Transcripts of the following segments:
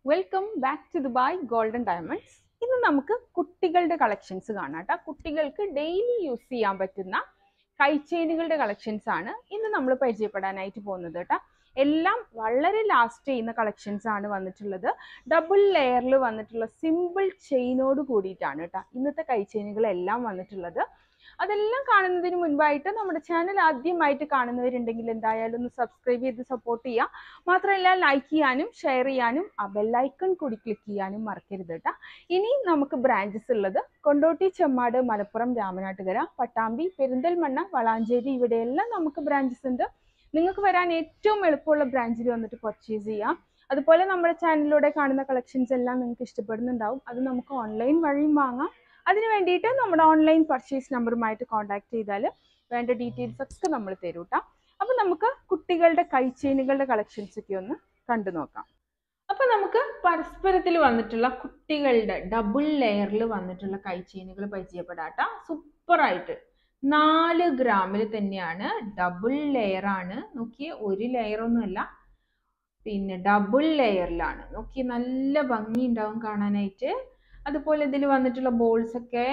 welcome back to Dubai golden diamonds ഇന്ന് നമുക്ക് കുട്ടികളുടെ കളക്ഷൻസ് കാണാം കേട്ടോ കുട്ടികൾക്ക് ഡെയിലി യൂസ് ചെയ്യാൻ പറ്റുന്ന കൈച്ചെയിനുകളുടെ കളക്ഷൻസ് ആണ് ഇന്ന് നമ്മൾ പരിചയപ്പെടാനായിട്ട് പോകുന്നത് കേട്ടോ എല്ലാം വളരെ ലാസ്റ്റ് ചെയ്യുന്ന കളക്ഷൻസ് ആണ് വന്നിട്ടുള്ളത് ഡബിൾ ലെയറിൽ വന്നിട്ടുള്ള സിമ്പിൾ ചെയിനോട് കൂടിയിട്ടാണ് കേട്ടോ ഇന്നത്തെ കൈച്ചെയിനുകളെല്ലാം വന്നിട്ടുള്ളത് അതെല്ലാം കാണുന്നതിന് മുൻപായിട്ട് നമ്മുടെ ചാനൽ ആദ്യമായിട്ട് കാണുന്നവരുണ്ടെങ്കിൽ എന്തായാലും ഒന്ന് സബ്സ്ക്രൈബ് ചെയ്ത് സപ്പോർട്ട് ചെയ്യുക മാത്രമല്ല ലൈക്ക് ചെയ്യാനും ഷെയർ ചെയ്യാനും ആ ബെല്ലൈക്കൺ കൂടി ക്ലിക്ക് ചെയ്യാനും മറക്കരുത് കേട്ടോ ഇനി നമുക്ക് ബ്രാഞ്ചസ് ഉള്ളത് കൊണ്ടോട്ടി ചെമ്മാട് മലപ്പുറം രാമനാട്ടുകര പട്ടാമ്പി പെരിന്തൽമണ്ണ വളാഞ്ചേരി ഇവിടെയെല്ലാം നമുക്ക് ബ്രാഞ്ചസ് ഉണ്ട് നിങ്ങൾക്ക് വരാൻ ഏറ്റവും എളുപ്പമുള്ള ബ്രാഞ്ചിൽ വന്നിട്ട് പർച്ചേസ് ചെയ്യാം അതുപോലെ നമ്മുടെ ചാനലിലൂടെ കാണുന്ന കളക്ഷൻസ് എല്ലാം നിങ്ങൾക്ക് ഇഷ്ടപ്പെടുന്നുണ്ടാവും അത് നമുക്ക് ഓൺലൈൻ വഴിയും വാങ്ങാം അതിന് വേണ്ടിയിട്ട് നമ്മുടെ ഓൺലൈൻ പർച്ചേസ് നമ്പറുമായിട്ട് കോൺടാക്ട് ചെയ്താൽ വേണ്ട ഡീറ്റെയിൽസ് ഒക്കെ നമ്മൾ തരും കേട്ടോ അപ്പം നമുക്ക് കുട്ടികളുടെ കൈച്ചെയിനുകളുടെ കളക്ഷൻസ് ഒക്കെ ഒന്ന് കണ്ടു നോക്കാം അപ്പം നമുക്ക് പരസ്പരത്തിൽ വന്നിട്ടുള്ള കുട്ടികളുടെ ഡബിൾ ലെയറിൽ വന്നിട്ടുള്ള കൈച്ചെയിനുകൾ പരിചയപ്പെടാട്ട സൂപ്പറായിട്ട് നാല് ഗ്രാമിൽ തന്നെയാണ് ഡബിൾ ലെയർ ആണ് നോക്കിയേ ഒരു ലെയർ ഒന്നുമല്ല പിന്നെ ഡബിൾ ലെയറിലാണ് നോക്കി നല്ല ഭംഗി ഉണ്ടാവും കാണാനായിട്ട് അതുപോലെ ഇതിൽ വന്നിട്ടുള്ള ബോൾസ് ഒക്കെ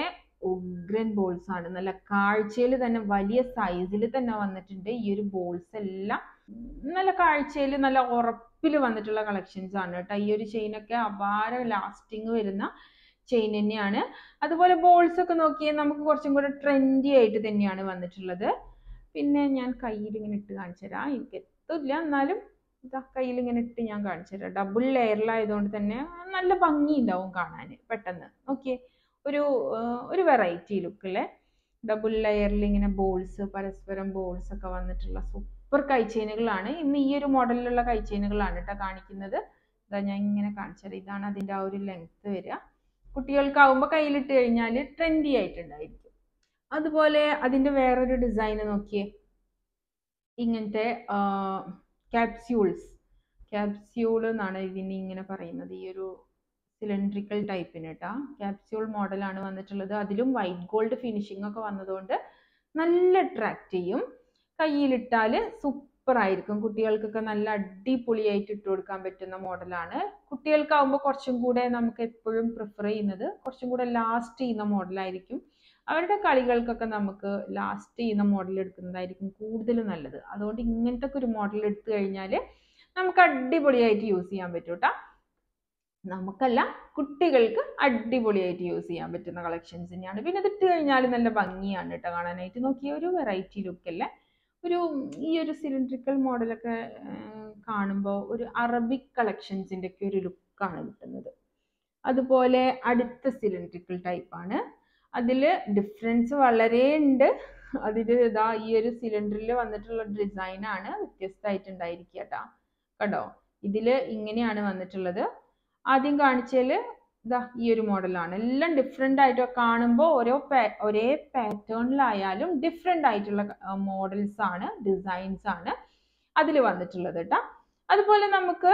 ഉഗ്രൻ ബോൾസ് ആണ് നല്ല കാഴ്ചയിൽ തന്നെ വലിയ സൈസിൽ തന്നെ വന്നിട്ടുണ്ട് ഈ ഒരു ബോൾസ് എല്ലാം നല്ല കാഴ്ചയിൽ നല്ല ഉറപ്പിൽ വന്നിട്ടുള്ള കളക്ഷൻസ് ആണ് കേട്ടോ ഈ ഒരു ചെയിനൊക്കെ അപാര ലാസ്റ്റിങ് വരുന്ന ചെയിൻ തന്നെയാണ് അതുപോലെ ബോൾസ് ഒക്കെ നോക്കിയാൽ നമുക്ക് കുറച്ചും കൂടെ ട്രെൻഡി ആയിട്ട് തന്നെയാണ് വന്നിട്ടുള്ളത് പിന്നെ ഞാൻ കയ്യിൽ ഇങ്ങനെ ഇട്ട് കാണിച്ചു തരാം എനിക്ക് എത്തില്ല എന്നാലും ഇതാ കയ്യിൽ ഇങ്ങനെ ഇട്ട് ഞാൻ കാണിച്ചു തരാം ഡബിൾ ലെയറിലായതുകൊണ്ട് തന്നെ നല്ല ഭംഗി ഉണ്ടാവും കാണാൻ പെട്ടെന്ന് ഓക്കെ ഒരു ഒരു വെറൈറ്റി ലുക്കിലെ ഡബിൾ ലെയറിൽ ഇങ്ങനെ ബോൾസ് പരസ്പരം ബോൾസ് ഒക്കെ വന്നിട്ടുള്ള സൂപ്പർ കൈച്ചെയിനുകളാണ് ഇന്ന് ഈ ഒരു മോഡലിലുള്ള കൈച്ചെയിനുകളാണ് കേട്ടോ കാണിക്കുന്നത് ഇതാ ഞാൻ ഇങ്ങനെ കാണിച്ചത് ഇതാണ് അതിൻ്റെ ആ ഒരു ലെങ്ത് വരിക കുട്ടികൾക്കാവുമ്പോൾ കയ്യിലിട്ട് കഴിഞ്ഞാൽ ട്രെൻഡി ആയിട്ടുണ്ടായിരിക്കും അതുപോലെ അതിൻ്റെ വേറൊരു ഡിസൈൻ നോക്കിയേ ഇങ്ങനത്തെ ക്യാപ്സ്യൂൾസ് ക്യാപ്സ്യൂൾ എന്നാണ് ഇതിന് ഇങ്ങനെ പറയുന്നത് ഈ ഒരു സിലിണ്ട്രിക്കൽ ടൈപ്പിന് കേട്ടോ ക്യാപ്സ്യൂൾ മോഡലാണ് വന്നിട്ടുള്ളത് അതിലും വൈറ്റ് ഗോൾഡ് ഫിനിഷിംഗ് ഒക്കെ വന്നതുകൊണ്ട് നല്ല അട്രാക്റ്റ് ചെയ്യും കയ്യിലിട്ടാൽ സൂപ്പർ ആയിരിക്കും കുട്ടികൾക്കൊക്കെ നല്ല അടിപൊളിയായിട്ട് ഇട്ട് കൊടുക്കാൻ പറ്റുന്ന മോഡലാണ് കുട്ടികൾക്കാവുമ്പോൾ കുറച്ചും കൂടെ നമുക്ക് എപ്പോഴും പ്രിഫർ ചെയ്യുന്നത് കുറച്ചും കൂടെ ലാസ്റ്റ് ചെയ്യുന്ന മോഡലായിരിക്കും അവരുടെ കളികൾക്കൊക്കെ നമുക്ക് ലാസ്റ്റ് ചെയ്യുന്ന മോഡൽ എടുക്കുന്നതായിരിക്കും കൂടുതൽ നല്ലത് അതുകൊണ്ട് ഇങ്ങനത്തെ ഒരു മോഡൽ എടുത്തു കഴിഞ്ഞാൽ നമുക്ക് അടിപൊളിയായിട്ട് യൂസ് ചെയ്യാൻ പറ്റും കേട്ടോ നമുക്കല്ല കുട്ടികൾക്ക് അടിപൊളിയായിട്ട് യൂസ് ചെയ്യാൻ പറ്റുന്ന കളക്ഷൻസ് തന്നെയാണ് പിന്നെ ഇത് ഇട്ട് കഴിഞ്ഞാൽ നല്ല ഭംഗിയാണ് കേട്ടോ കാണാനായിട്ട് നോക്കിയ ഒരു വെറൈറ്റി ലുക്കല്ലേ ഒരു ഈ ഒരു സിലിണ്ട്രിക്കൽ മോഡലൊക്കെ കാണുമ്പോൾ ഒരു അറബിക് കളക്ഷൻസിൻ്റെ ഒക്കെ ഒരു ലുക്കാണ് കിട്ടുന്നത് അതുപോലെ അടുത്ത സിലിണ്ട്രിക്കൽ ടൈപ്പാണ് അതിൽ ഡിഫറൻസ് വളരെ ഉണ്ട് അതിൽ ഇതാ ഈ ഒരു സിലിണ്ടറിൽ വന്നിട്ടുള്ള ഡിസൈനാണ് വ്യത്യസ്തമായിട്ടുണ്ടായിരിക്കുക കേട്ടോ കണ്ടോ ഇതിൽ ഇങ്ങനെയാണ് വന്നിട്ടുള്ളത് ആദ്യം കാണിച്ചാൽ ഇതാ ഈ ഒരു മോഡലാണ് എല്ലാം ഡിഫറെൻ്റ് ആയിട്ട് കാണുമ്പോൾ ഓരോ ഒരേ പാറ്റേണിലായാലും ഡിഫറെൻ്റ് ആയിട്ടുള്ള മോഡൽസ് ആണ് ഡിസൈൻസ് ആണ് അതിൽ വന്നിട്ടുള്ളത് കേട്ടോ അതുപോലെ നമുക്ക്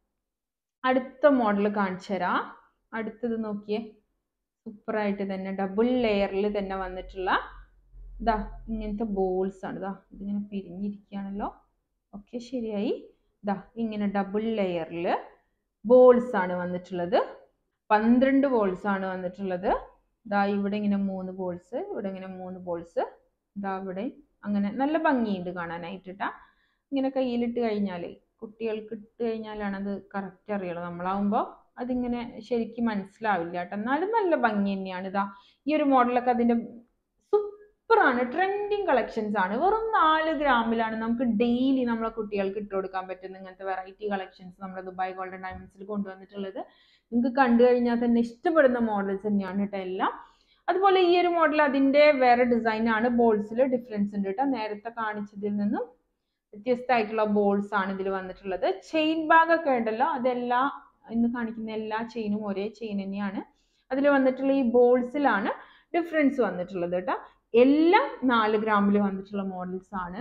അടുത്ത മോഡൽ കാണിച്ചു തരാം അടുത്തത് നോക്കിയേ സൂപ്പറായിട്ട് തന്നെ ഡബിൾ ലെയറിൽ തന്നെ വന്നിട്ടുള്ള ഇതാ ഇങ്ങനത്തെ ബോൾസ് ആണ് ഇതാ ഇതിങ്ങനെ പിരിഞ്ഞിരിക്കുകയാണല്ലോ ഓക്കെ ശരിയായി ഇതാ ഇങ്ങനെ ഡബിൾ ലെയറിൽ ബോൾസ് ആണ് വന്നിട്ടുള്ളത് പന്ത്രണ്ട് ബോൾസ് ആണ് വന്നിട്ടുള്ളത് ഇതാ ഇവിടെ ഇങ്ങനെ മൂന്ന് ബോൾസ് ഇവിടെ ഇങ്ങനെ മൂന്ന് ബോൾസ് ഇതാ ഇവിടെ അങ്ങനെ നല്ല ഭംഗിയുണ്ട് കാണാനായിട്ട് കേട്ടാ ഇങ്ങനെ കയ്യിലിട്ട് കഴിഞ്ഞാൽ കുട്ടികൾക്ക് ഇട്ട് കഴിഞ്ഞാലാണ് അത് കറക്റ്റ് അറിയുള്ളൂ നമ്മളാവുമ്പോൾ അതിങ്ങനെ ശരിക്കും മനസ്സിലാവില്ല കേട്ടോ എന്നാലും നല്ല ഭംഗി തന്നെയാണ് ഇതാ ഈ ഒരു മോഡലൊക്കെ അതിൻ്റെ സൂപ്പറാണ് ട്രെൻഡിങ് കളക്ഷൻസ് ആണ് വെറും നാല് ഗ്രാമിലാണ് നമുക്ക് ഡെയിലി നമ്മളെ കുട്ടികൾക്ക് ഇട്ട് കൊടുക്കാൻ പറ്റുന്ന ഇങ്ങനത്തെ വെറൈറ്റി കളക്ഷൻസ് നമ്മുടെ ദുബായ് ഗോൾഡൻ ഡയമണ്ട്സിൽ കൊണ്ടുവന്നിട്ടുള്ളത് നിങ്ങൾക്ക് കണ്ടു കഴിഞ്ഞാൽ തന്നെ ഇഷ്ടപ്പെടുന്ന മോഡൽസ് തന്നെയാണ് കേട്ടോ എല്ലാം അതുപോലെ ഈ ഒരു മോഡൽ അതിൻ്റെ വേറെ ഡിസൈൻ ആണ് ബോൾസിൽ ഡിഫറൻസ് ഉണ്ട് കേട്ടോ നേരത്തെ കാണിച്ചതിൽ നിന്നും വ്യത്യസ്തമായിട്ടുള്ള ബോൾസ് ആണ് ഇതിൽ വന്നിട്ടുള്ളത് ചെയിൻ ബാഗ് ഒക്കെ ഉണ്ടല്ലോ അതെല്ലാം ഇന്ന് കാണിക്കുന്ന എല്ലാ ചെയിനും ഒരേ ചെയിൻ തന്നെയാണ് അതിൽ വന്നിട്ടുള്ള ഈ ബോൾസിലാണ് ഡിഫറൻസ് വന്നിട്ടുള്ളത് കേട്ടോ എല്ലാം നാല് ഗ്രാമിൽ വന്നിട്ടുള്ള മോഡൽസ് ആണ്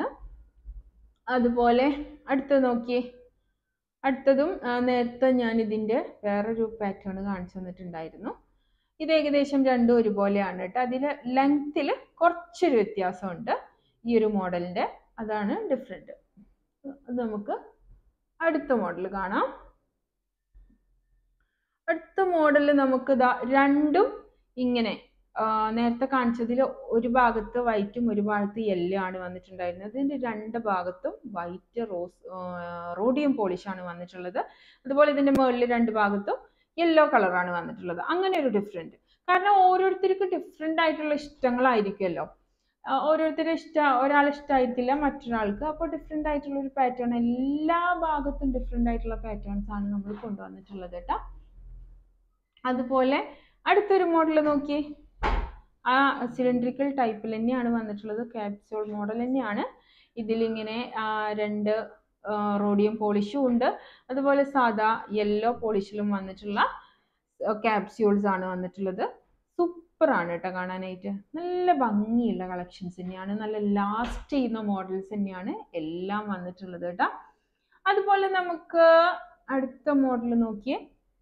അതുപോലെ അടുത്തത് നോക്കിയേ അടുത്തതും നേരത്തെ ഞാൻ ഇതിൻ്റെ വേറൊരു പാറ്റേൺ കാണിച്ചു തന്നിട്ടുണ്ടായിരുന്നു ഇത് ഏകദേശം രണ്ടും ഒരുപോലെയാണ് കേട്ടോ അതിൽ ലെങ്ത്തിൽ കുറച്ചൊരു വ്യത്യാസമുണ്ട് ഈ ഒരു മോഡലിൻ്റെ അതാണ് ഡിഫറെൻറ്റ് അത് നമുക്ക് അടുത്ത മോഡൽ കാണാം മോഡൽ നമുക്ക് ദാ രണ്ടും ഇങ്ങനെ ആ, നേരത്തെ കാണിച്ചതിൽ ഒരു ഭാഗത്ത് വൈറ്റും ഒരു ഭാഗത്ത് യെല്ലോ ആണ് വന്നിട്ടുണ്ടായിരുന്നത് ഇതിന്റെ രണ്ട് ഭാഗത്തും വൈറ്റ് റോസ് റോഡിയം പോളിഷ് ആണ് വന്നിട്ടുള്ളത് അതുപോലെ ഇതിന്റെ മുകളിൽ രണ്ട് ഭാഗത്തും യെല്ലോ കളറാണ് വന്നിട്ടുള്ളത് അങ്ങനെ ഒരു ഡിഫറെന്റ് കാരണം ഓരോരുത്തർക്കും ഡിഫറെന്റ് ആയിട്ടുള്ള ഇഷ്ടങ്ങളായിരിക്കുമല്ലോ ആ, ഓരോരുത്തരുടെ ഇഷ്ട ഒരാൾ ഇഷ്ടമായിരിക്കില്ല മറ്റൊരാൾക്ക് അപ്പോൾ ഡിഫറെന്റ് ആയിട്ടുള്ള ഒരു പാറ്റേൺ എല്ലാ ഭാഗത്തും ഡിഫറെന്റ് ആയിട്ടുള്ള പാറ്റേൺസ് ആണ് നമ്മൾ കൊണ്ടുവന്നിട്ടുള്ളത് കേട്ടോ അതുപോലെ അടുത്തൊരു മോഡൽ നോക്കി ആ സിലിണ്ട്രിക്കൽ ടൈപ്പിൽ തന്നെയാണ് വന്നിട്ടുള്ളത് ക്യാപ്സ്യൂൾ മോഡൽ തന്നെയാണ് ഇതിലിങ്ങനെ ആ, രണ്ട് റോഡിയം പോളിഷും ഉണ്ട് അതുപോലെ സാദാ യെല്ലോ പോളിഷിലും വന്നിട്ടുള്ള ക്യാപ്സ്യൂൾസ് ആണ് വന്നിട്ടുള്ളത് സൂപ്പർ ആണ് കേട്ടോ കാണാനായിട്ട് നല്ല ഭംഗിയുള്ള കളക്ഷൻസ് തന്നെയാണ് നല്ല ലാസ്റ്റ് ചെയ്യുന്ന മോഡൽസ് തന്നെയാണ് എല്ലാം വന്നിട്ടുള്ളത് കേട്ടോ അതുപോലെ നമുക്ക് അടുത്ത മോഡൽ നോക്കിയേ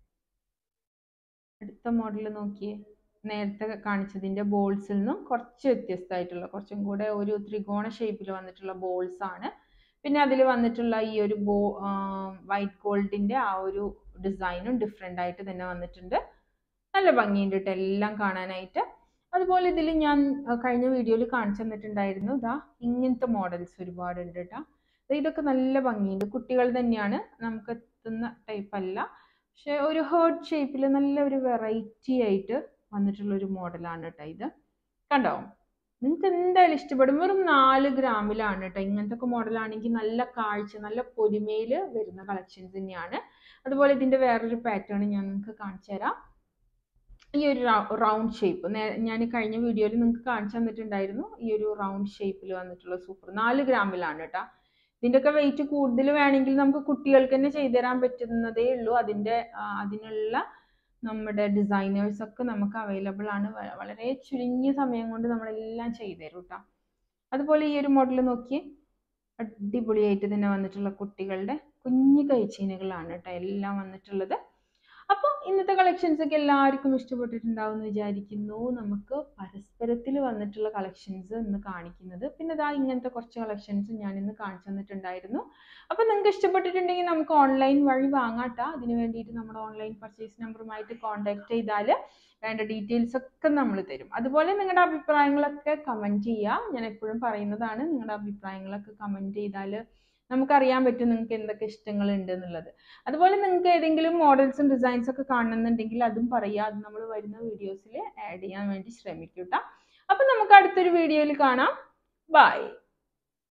അടുത്ത മോഡൽ നോക്കിയേ നേരത്തെ കാണിച്ചതിന്റെ ബോൾസിൽ നിന്നും കുറച്ച് വ്യത്യസ്തമായിട്ടുള്ള കുറച്ചും കൂടെ ഒരു ത്രികോണ ഷേപ്പിൽ വന്നിട്ടുള്ള ബോൾസ് ആണ് പിന്നെ അതിൽ വന്നിട്ടുള്ള ഈ ഒരു ബോ വൈറ്റ് ഗോൾഡിന്റെ ആ ഒരു ഡിസൈനും ഡിഫറെൻ്റ് ആയിട്ട് തന്നെ വന്നിട്ടുണ്ട് നല്ല ഭംഗിയുണ്ട് കേട്ടോ എല്ലാം കാണാനായിട്ട് അതുപോലെ ഇതിൽ ഞാൻ ആ, കഴിഞ്ഞ വീഡിയോയിൽ കാണിച്ചു തന്നിട്ടുണ്ടായിരുന്നു ഇതാ ഇങ്ങനത്തെ മോഡൽസ് ഒരുപാട് ഉണ്ട് കേട്ടോ ദേ ഇതൊക്കെ നല്ല ഭംഗിയുണ്ട് കുട്ടികൾ തന്നെയാണ് നമുക്ക് എത്തുന്ന ടൈപ്പ് അല്ല പക്ഷെ ഒരു ഹേർട്ട് ഷേപ്പിൽ നല്ല ഒരു വെറൈറ്റി ആയിട്ട് വന്നിട്ടുള്ള ഒരു മോഡലാണ് കേട്ടോ ഇത് കണ്ടോ നിങ്ങൾക്ക് എന്തായാലും ഇഷ്ടപ്പെടും വെറും നാല് ഗ്രാമിലാണ് കേട്ടോ ഇങ്ങനത്തെ ഒക്കെ മോഡലാണെങ്കിൽ നല്ല കാഴ്ച നല്ല പൊലിമയിൽ വരുന്ന കളക്ഷൻസ് തന്നെയാണ് അതുപോലെ ഇതിന്റെ വേറൊരു പാറ്റേൺ ഞാൻ നിങ്ങൾക്ക് കാണിച്ചു തരാം ഈ ഒരു റൗണ്ട് ഷേപ്പ് ഞാൻ കഴിഞ്ഞ വീഡിയോയിൽ നിങ്ങൾക്ക് കാണിച്ചു തന്നിട്ടുണ്ടായിരുന്നു ഈ ഒരു റൗണ്ട് ഷേപ്പിൽ വന്നിട്ടുള്ള സൂപ്പർ നാല് ഗ്രാമിലാണ് കേട്ടോ ഇതിൻ്റെയൊക്കെ വെയിറ്റ് കൂടുതൽ വേണമെങ്കിൽ നമുക്ക് കുട്ടികൾക്ക് തന്നെ ചെയ്തു തരാൻ പറ്റുന്നതേ ഉള്ളൂ അതിൻ്റെ ആ, അതിനുള്ള നമ്മുടെ ഡിസൈനേഴ്സ് ഒക്കെ നമുക്ക് അവൈലബിൾ ആണ് വ- വളരെ ചുരുങ്ങിയ സമയം കൊണ്ട് നമ്മളെല്ലാം ചെയ്തു തരും കേട്ടോ അതുപോലെ ഈ ഒരു മോഡൽ നോക്കി അടിപൊളിയായിട്ട് തന്നെ വന്നിട്ടുള്ള കുട്ടികളുടെ കുഞ്ഞു കൈച്ചീനകളാണ് കേട്ടോ എല്ലാം വന്നിട്ടുള്ളത് അപ്പോൾ ഇന്നത്തെ കളക്ഷൻസ് ഒക്കെ എല്ലാവർക്കും ഇഷ്ടപ്പെട്ടിട്ടുണ്ടാവും എന്ന് വിചാരിക്കുന്നു നമുക്ക് പരസ്പരത്തിൽ വന്നിട്ടുള്ള കളക്ഷൻസ് ഇന്ന് കാണിക്കുന്നത് പിന്നെ ഇതാ ഇങ്ങനത്തെ കുറച്ച് കളക്ഷൻസ് ഞാൻ ഇന്ന് കാണിച്ചു തന്നിട്ടുണ്ടായിരുന്നു അപ്പോൾ നിങ്ങൾക്ക് ഇഷ്ടപ്പെട്ടിട്ടുണ്ടെങ്കിൽ നമുക്ക് ഓൺലൈൻ വഴി വാങ്ങാട്ടോ അതിന് വേണ്ടിയിട്ട് നമ്മുടെ ഓൺലൈൻ പർച്ചേസ് നമ്പറുമായിട്ട് കോൺടാക്ട് ചെയ്താൽ വേണ്ട ഡീറ്റെയിൽസ് ഒക്കെ നമ്മൾ തരും അതുപോലെ നിങ്ങളുടെ അഭിപ്രായങ്ങളൊക്കെ കമൻറ്റ് ചെയ്യുക ഞാൻ എപ്പോഴും പറയുന്നതാണ് നിങ്ങളുടെ അഭിപ്രായങ്ങളൊക്കെ കമൻറ്റ് ചെയ്താൽ നമുക്കറിയാൻ പറ്റും നിങ്ങൾക്ക് എന്തൊക്കെ ഇഷ്ടങ്ങളുണ്ട് എന്നുള്ളത് അതുപോലെ നിങ്ങൾക്ക് ഏതെങ്കിലും മോഡൽസും ഡിസൈൻസ് ഒക്കെ കാണുന്നുണ്ടെങ്കിൽ അതും പറയുക അത് നമ്മൾ വരുന്ന വീഡിയോസിൽ ആഡ് ചെയ്യാൻ വേണ്ടി ശ്രമിക്കൂട്ടോ അപ്പം നമുക്ക് അടുത്തൊരു വീഡിയോയിൽ കാണാം ബൈ